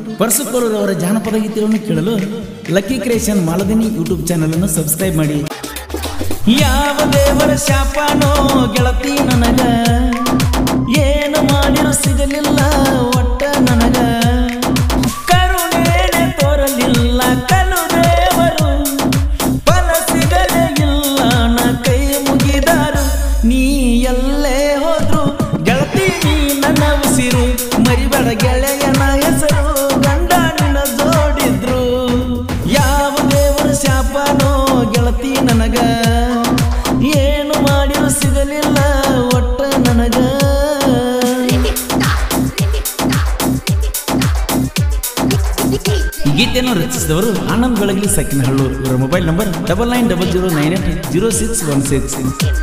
ಪರಸುಕೋರವರ ಜಾನಪದ ಗೀತೆಗಳನ್ನು ಕೇಳಲು ಲಕ್ಕಿ ಕ್ರಿಯೇಷನ್ ಮಾಲದಿನಿ ಯೂಟ್ಯೂಬ್ ಚಾನಲ್ ಅನ್ನು ಸಬ್ಸ್ಕ್ರೈಬ್ ಮಾಡಿ ಯಾವ ದೇವರ ಶಾಪನೋ ಗೆಳತಿ ನನಗ ಏನು ಮಾಡಿರು ಸಿಗಲಿಲ್ಲ ಒಟ್ಟ ನನಗ ಕರುಣೇನೆ ತೋರಲಿಲ್ಲ ಕಲು ದೇವರು ಫಲ ಸಿಗಲೇ ಇಲ್ಲ ನ ಕೈ ಮುಗಿದಾರು ನೀ ಎಲ್ಲೇ ಹೋದ್ರು ಗೆಳತಿ ನೀ ನನ್ನ ಉಸಿರು ಮರಿಬೇಡ ಗೆಳೆಯನ ಹೆಸರು ಗಂಡ ನಿನ್ನ ಜೋಡಿದ್ರು ಯಾವ ದೇವರ ಶಾಪನೋ ಗೆಳತಿ ನನಗ ಏನು ಮಾಡಿರು ಸಿಗಲಿಲ್ಲ ಒಟ್ಟ ನನಗ ಈ ಗೀತೆಯನ್ನು ರಚಿಸಿದವರು ಆನಂದ್ ಬೆಳಗಲಿ ಸಕ್ಕಿನಹಳ್ಳು ಇವರ mobile number double nine double zero nine eight zero six one six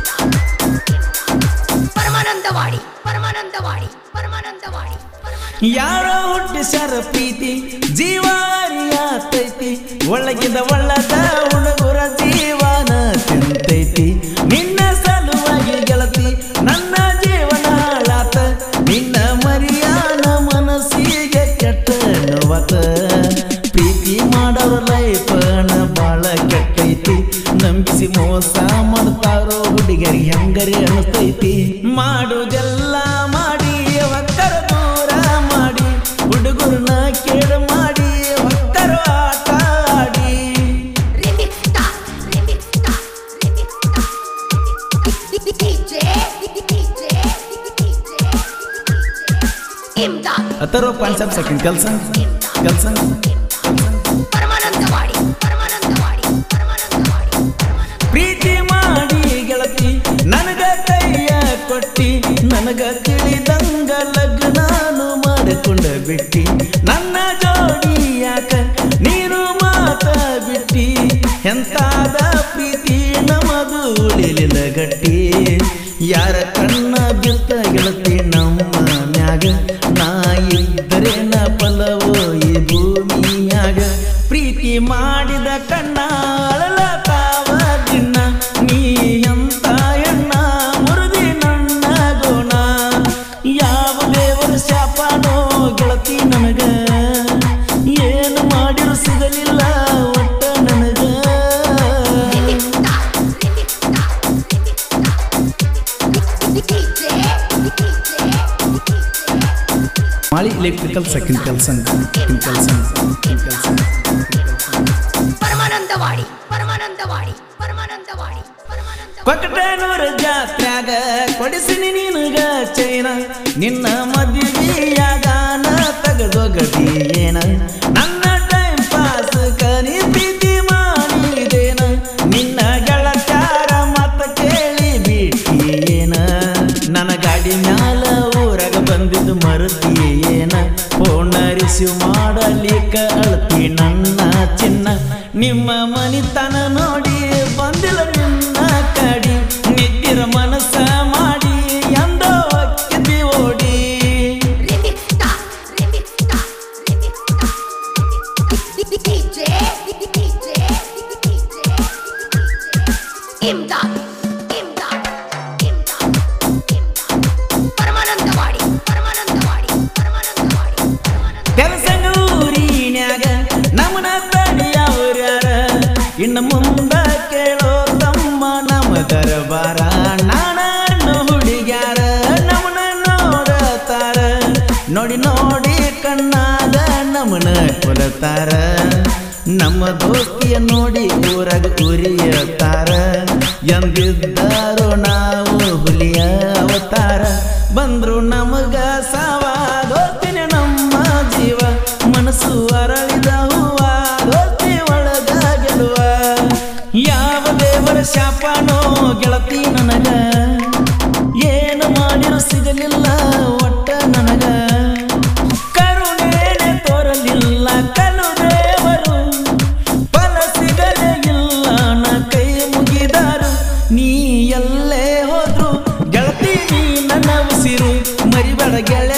Paramanandawadi Paramanandawadi Paramanandawadi ಯಾರೋ ಹುಟ್ಟಿಸ್ಯಾರ ಪ್ರೀತಿ ಜೀವಾರಿಯಾತೈತಿ ಒಳಗಿದ ಒಳ್ಳದ ಹುಡುಗರ ಜೀವನ ತಿಂತೈತಿ ನಿನ್ನ ಸಲುವಾಗಿ ಗೆಳತಿ ನನ್ನ ಜೀವನ ಹಾಳಾತ ನಿನ್ನ ಮರಿಯಾನ ಮನಸ್ಸಿಗೆ ಕೆಟ್ಟ ನೋವತ ಪ್ರೀತಿ ಮಾಡೋರ ಲೈಫನ ಬಾಳ ಕೆಟ್ಟೈತಿ ನಂಬಿಸಿ ಮೋಸ ಮಾಡ್ತಾರೋ ಹುಡುಗರಿ ಹೆಂಗರಿ ಅನಿಸ್ತೈತಿ ಮಾಡುದೆಲ್ಲ ಮಾಡಿ ಒಕ್ಕರ ದೂರ ಮಾಡಿ ಹುಡುಗರನ್ನ ಕೇಳ ಮಾಡಿ ಒಕ್ಕರ ಆಟ ಆಡಿ ರಿಮಿಕ್ಸ್ತಾ ರಿಮಿಕ್ಸ್ತಾ ರಿಮಿಕ್ಸ್ತಾ DJ DJ Imdad Atharva concept second ಕೆಲ್ಸ ಕೆಲ್ಸ ಪರಮಾನಂದವಾಡಿ ಪರಮಾನಂದವಾಡಿ ಪರಮಾನಂದವಾಡಿ ಪರಮಾನಂದ ಪ್ರೀತಿ ಮಾಡಿ ಗೆಳತಿ ನನಗ ಕೈಯ ಕೊಟ್ಟಿ ನನಗ ತಿಳಿದಂಗ ಲಗ್ನಾನು ಮಾಡಿಕೊಂಡ ಬಿಟ್ಟಿ ನನ್ನ ಜೋಡಿ ಯಾಕ ನೀನು ಮಾತ ಬಿಟ್ಟಿ ಎಂತಾದ ಪ್ರೀತಿ ನಮದು ಉಳಿಲಿಲ್ಲ ಗಟ್ಟಿ ಯಾರ ಕಣ್ಣ ಬಿತ್ತ ಗೆಳತಿ ನಮ್ಮ ಮ್ಯಾಗ ನಾ ಇದ್ದರೆ ನ ಫಲವೋ ಈ ಭೂಮಿಯಾಗ ಪ್ರೀತಿ ಮಾಡಿದ ಕಣ್ಣ ಅಳಲತಾವ ದಿನ ನೀ ಎಂತ ಎಣ್ಣ ಮುರಿದಿ ನನ್ನ ಗುಣ ಯಾವ ದೇವರ ಶಾಪನೋ ಗೆಳತಿ ನನಗ ಏನು ಮಾಡಿರು ಸಿಗಲಿಲ್ಲ ಒಟ್ಟ ನನಗ ರಿಮಿಕ್ಸ್ತಾ ರಿಮಿಕ್ಸ್ತಾ ರಿಮಿಕ್ಸ್ತಾ ಡಿಜೆ ಮಾಳಿ ಎಲೆಕ್ಟ್ರಿಕಲ್ ಸೆಕೆಂಡ್ ಕೆಲಸ ಸೆಕೆಂಡ್ ಕೆಲಸ ಸೆಕೆಂಡ್ ಕೆಲಸ ಪರಮಾನಂದವಾಡಿ ಪರಮಾನಂದವಾಡಿ ಪರಮಾನಂದವಾಡಿ ಪರಮಾನಂದ ಕೊಕ್ಕಟನೂರ ಜಾತ್ರ್ಯಾಗ ಕೊಡಿಸಿನಿ ನಿನಗ ಚೈನ ನಿನ್ನ ಮದುವೆಯಾಗ ನ ತೆಗೆದೊಗದಿ ಏನ ನನ್ನ ಟೈಮ್ ಪಾಸ್ ಕನಿ ಪ್ರೀತಿ ಮಾಡಿದೇನ ನಿನ್ನ ಗೆಳತ್ಯಾರ ಮತ್ತ ಕೇಳಿ ಬಿಟ್ಟಿ ಏನ ನನ್ನ ಗಾಡಿ ಮ್ಯಾಲ ಊರಾಗ ಬಂದಿದ್ದು ಮರುತಿ ಏನ ಫೋನ್ ರಿಸೀವ್ ಮಾಡಲಿಕ್ಕ ಅಳ್ತಿ ನನ್ನ ಚಿನ್ನ ನಿಮ್ಮ ಮನಿತನ ನೋಡಿ ಬಂದಿಲ್ಲ ನಿನ್ನ ಕಡಿ ನಿದ್ದಿರ ಮನಸ್ಸ ಮಾಡಿ ಎಂದೋ ಅಕ್ಕಿತಿ ಓಡಿ ರಿಮಿಕ್ಸ್ತಾ ರಿಮಿಕ್ಸ್ತಾ ರಿಮಿಕ್ಸ್ತಾ ಡಿಜೆ ಡಿಜೆ ಇಮ್ದಾದ್ ಇಮ್ದಾದ್ ಇಮ್ದಾದ್ ಇಮ್ದಾದ್ ಪರಮಾನಂದವಾಡಿ ಪರಮಾನಂದವಾಡಿ ಪರಮಾನಂದವಾಡಿ ಪರಮಾನಂದ ಕೆಲಸಂಗೂರಿನ್ಯಾಗ ನಮನ ತಡಿಯವ್ರ್ಯಾರ ಇನ್ನು ಮುಂದ ಕೇಳೋ ತಮ್ಮ ನಮ್ಮ ದರಬಾರ ನಾಣ ಹುಡುಗ್ಯಾರ ನಮನ ನೋಡತಾರ ನೋಡಿ ನೋಡಿ ಕಣ್ಣಾಗ ನಮನ ಕೊಲತಾರ ನಮ್ಮ ದೋಸ್ತಿಯ ನೋಡಿ ಊರಾಗ ಉರಿಯತಾರ ಎಂದಿದ್ದಾರೋ ನಾವು ಹುಲಿಯ ಅವತಾರ ಬಂದ್ರು ನಮಗ ಸಾವಾಗೋತಿನ ನಮ್ಮ ಜೀವ ಮನಸ್ಸು ಅರಳಿದ ಹೂವ ದೋಸ್ತಿ ಒಳಗ ಗೆಲುವ ಯಾವ ದೇವರ ಶಾಪನೋ ಗೆಳತಿ ನನಗ ಏನು ಮಾಡಿರು ಸಿಗಲಿಲ್ಲ ಒಟ್ಟ ನನಗ ಕರುಣೇನೆ ತೋರಲಿಲ್ಲ ಕಲು ದೇವರು ಫಲ ಸಿಗಲೇ ಇಲ್ಲ ನ ಕೈ ಮುಗಿದಾರು ನೀ ಎಲ್ಲೇ ಹೋದ್ರು ಗೆಳತಿ ನೀ ನನ್ನ ಉಸಿರು ಮರಿಬೇಡ ಗೆಳೆ